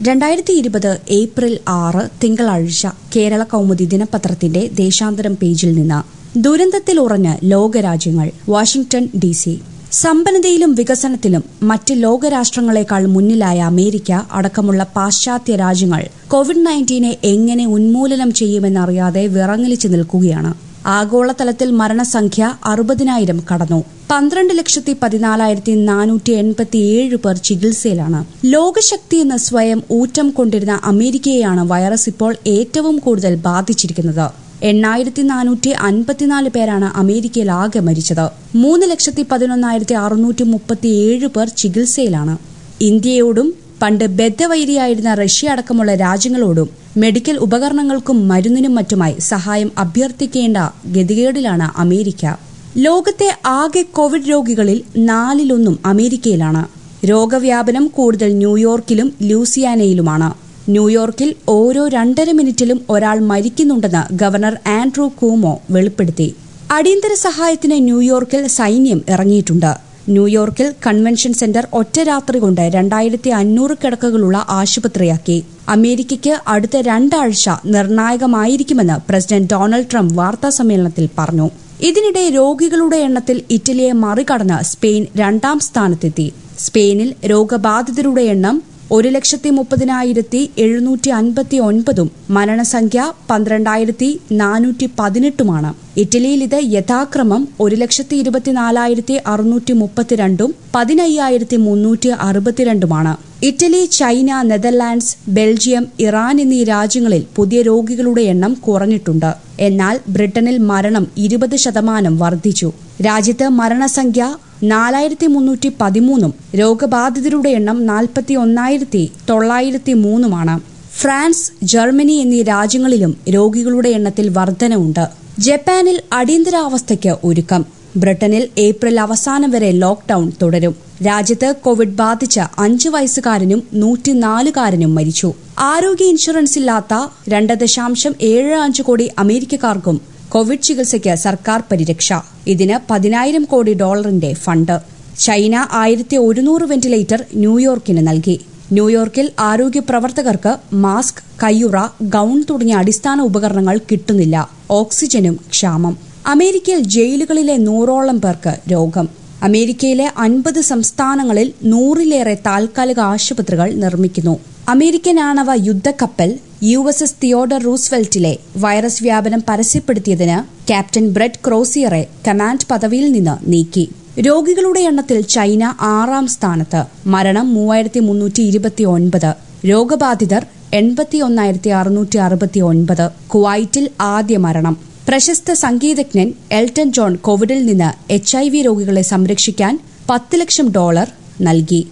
രണ്ടായിരത്തി ഇരുപത് ഏപ്രിൽ ആറ് തിങ്കളാഴ്ച കേരള കൗമുദി ദിനപത്രത്തിന്റെ ദേശാന്തരം പേജിൽ നിന്ന് ദുരന്തത്തിൽ ഉറഞ്ഞ് ലോകരാജ്യങ്ങൾ വാഷിംഗ്ടൺ ഡി സി സമ്പന്നതയിലും വികസനത്തിലും മറ്റ് ലോകരാഷ്ട്രങ്ങളെക്കാൾ മുന്നിലായ അമേരിക്ക അടക്കമുള്ള പാശ്ചാത്യ രാജ്യങ്ങൾ കോവിഡ് നയൻറ്റീനെ എങ്ങനെ ഉന്മൂലനം ചെയ്യുമെന്നറിയാതെ വിറങ്ങലിച്ചു നിൽക്കുകയാണ് ആഗോളതലത്തിൽ മരണസംഖ്യ അറുപതിനായിരം കടന്നു പന്ത്രണ്ട് ലക്ഷത്തി പതിനാലായിരത്തി നാനൂറ്റി എൺപത്തിയേഴ് പേർ ചികിത്സയിലാണ് ലോകശക്തി എന്ന് സ്വയം ഊറ്റം കൊണ്ടിരുന്ന അമേരിക്കയെയാണ് വൈറസ് ഇപ്പോൾ ഏറ്റവും കൂടുതൽ ബാധിച്ചിരിക്കുന്നത് എണ്ണായിരത്തി നാനൂറ്റി അൻപത്തിനാല് പേരാണ് അമേരിക്കയിൽ ആകെ മരിച്ചത് മൂന്ന് ലക്ഷത്തി പതിനൊന്നായിരത്തി അറുന്നൂറ്റി മുപ്പത്തിയേഴ് പേർ ചികിത്സയിലാണ് ഇന്ത്യയോടും പണ്ട് ബദ്ധവൈരിയായിരുന്ന റഷ്യ അടക്കമുള്ള രാജ്യങ്ങളോടും മെഡിക്കൽ ഉപകരണങ്ങൾക്കും മരുന്നിനും മറ്റുമായി സഹായം അഭ്യർത്ഥിക്കേണ്ട ഗതികേടിലാണ് അമേരിക്ക ലോകത്തെ ആകെ കോവിഡ് രോഗികളിൽ നാലിലൊന്നും അമേരിക്കയിലാണ് രോഗവ്യാപനം കൂടുതൽ ന്യൂയോർക്കിലും ലൂസിയാനയിലുമാണ് ന്യൂയോർക്കിൽ ഓരോ രണ്ടര മിനിറ്റിലും ഒരാൾ മരിക്കുന്നുണ്ടെന്ന് ഗവർണർ ആൻഡ്രൂ കൂമോ വെളിപ്പെടുത്തി അടിയന്തര സഹായത്തിന് ന്യൂയോർക്കിൽ സൈന്യം ഇറങ്ങിയിട്ടുണ്ട് ന്യൂയോർക്കിൽ കൺവെൻഷൻ സെന്റർ ഒറ്റ രാത്രി കൊണ്ട് രണ്ടായിരത്തി അഞ്ഞൂറ് കിടക്കകളുള്ള ആശുപത്രിയാക്കി അമേരിക്കയ്ക്ക് അടുത്ത രണ്ടാഴ്ച നിർണായകമായിരിക്കുമെന്ന് പ്രസിഡന്റ് ഡൊണാൾഡ് ട്രംപ് വാർത്താ സമ്മേളനത്തിൽ പറഞ്ഞു ഇതിനിടെ രോഗികളുടെ എണ്ണത്തിൽ ഇറ്റലിയെ മറികടന്ന് സ്പെയിൻ രണ്ടാം സ്ഥാനത്തെത്തി സ്പെയിനിൽ രോഗബാധിതരുടെ എണ്ണം ഒരു ലക്ഷത്തി മുപ്പതിനായിരത്തി എഴുന്നൂറ്റി അൻപത്തി ഒൻപതും മരണസംഖ്യ പന്ത്രണ്ടായിരത്തി നാനൂറ്റി പതിനെട്ടുമാണ് ഇറ്റലിയിൽ ഇത് യഥാക്രമം ഒരു ലക്ഷത്തി ഇരുപത്തിനാലായിരത്തി അറുന്നൂറ്റി മുപ്പത്തിരണ്ടും പതിനയ്യായിരത്തി മുന്നൂറ്റി അറുപത്തിരണ്ടുമാണ് Italy China Netherlands Belgium Iran എന്നീ രാജ്യങ്ങളിൽ പുതിയ രോഗികളുടെ എണ്ണം കുറഞ്ഞിട്ടുണ്ട് എന്നാൽ ബ്രിട്ടനിൽ മരണം ഇരുപത് ശതമാനം വർദ്ധിച്ചു രാജ്യത്ത് മരണസംഖ്യ നാലായിരത്തി മുന്നൂറ്റി പതിമൂന്നും രോഗബാധിതരുടെ എണ്ണം നാൽപ്പത്തി ഒന്നായിരത്തി തൊള്ളായിരത്തി മൂന്നുമാണ് ഫ്രാൻസ് ജർമ്മനി എന്നീ രാജ്യങ്ങളിലും രോഗികളുടെ എണ്ണത്തിൽ വർധനവുണ്ട് ജപ്പാനിൽ അടിയന്തരാവസ്ഥയ്ക്ക് ഒരുക്കം ബ്രിട്ടനിൽ ഏപ്രിൽ അവസാനം വരെ ലോക്ഡൌൺ തുടരും രാജ്യത്ത് കോവിഡ് ബാധിച്ച അഞ്ച് വയസ്സുകാരനും നൂറ്റിനാലുകാരനും മരിച്ചു ആരോഗ്യ ഇൻഷുറൻസ് ഇല്ലാത്ത രണ്ട് ദശാംശം ഏഴ് അഞ്ച് കോടി അമേരിക്കക്കാർക്കും കോവിഡ് ചികിത്സയ്ക്ക് സർക്കാർ പരിരക്ഷ ഇതിന് പതിനായിരം കോടി ഡോളറിന്റെ ഫണ്ട് ചൈന ആയിരത്തി ഒരുന്നൂറ് വെന്റിലേറ്റർ ന്യൂയോർക്കിന് നൽകി ന്യൂയോർക്കിൽ ആരോഗ്യ പ്രവർത്തകർക്ക് മാസ്ക് കയ്യുറ ഗൌൺ തുടങ്ങിയ അടിസ്ഥാന ഉപകരണങ്ങൾ കിട്ടുന്നില്ല ഓക്സിജനും ക്ഷാമം അമേരിക്കയിൽ ജയിലുകളിലെ നൂറോളം പേർക്ക് രോഗം അമേരിക്കയിലെ അൻപത് സംസ്ഥാനങ്ങളിൽ നൂറിലേറെ താൽക്കാലിക ആശുപത്രികൾ നിർമ്മിക്കുന്നു അമേരിക്കൻ ആണവ യുദ്ധക്കപ്പൽ യു എസ് എസ് തിയോഡർ റൂസ്വെൽറ്റിലെ വൈറസ് വ്യാപനം പരസ്യപ്പെടുത്തിയതിന് ക്യാപ്റ്റൻ ബ്രെഡ് ക്രോസിയറെ കമാൻഡ് പദവിയിൽ നിന്ന് നീക്കി രോഗികളുടെ എണ്ണത്തിൽ ചൈന ആറാം സ്ഥാനത്ത് മരണം മൂവായിരത്തി മുന്നൂറ്റി ഇരുപത്തി ഒൻപത് രോഗബാധിതർ എൺപത്തി ഒന്നായിരത്തി അറുന്നൂറ്റി അറുപത്തി ഒൻപത് കുവൈറ്റിൽ ആദ്യ മരണം പ്രശസ്ത സംഗീതജ്ഞൻ എൽട്ടൺ ജോൺ കോവിഡിൽ നിന്ന് എച്ച് രോഗികളെ സംരക്ഷിക്കാൻ പത്ത് ലക്ഷം ഡോളർ നൽകി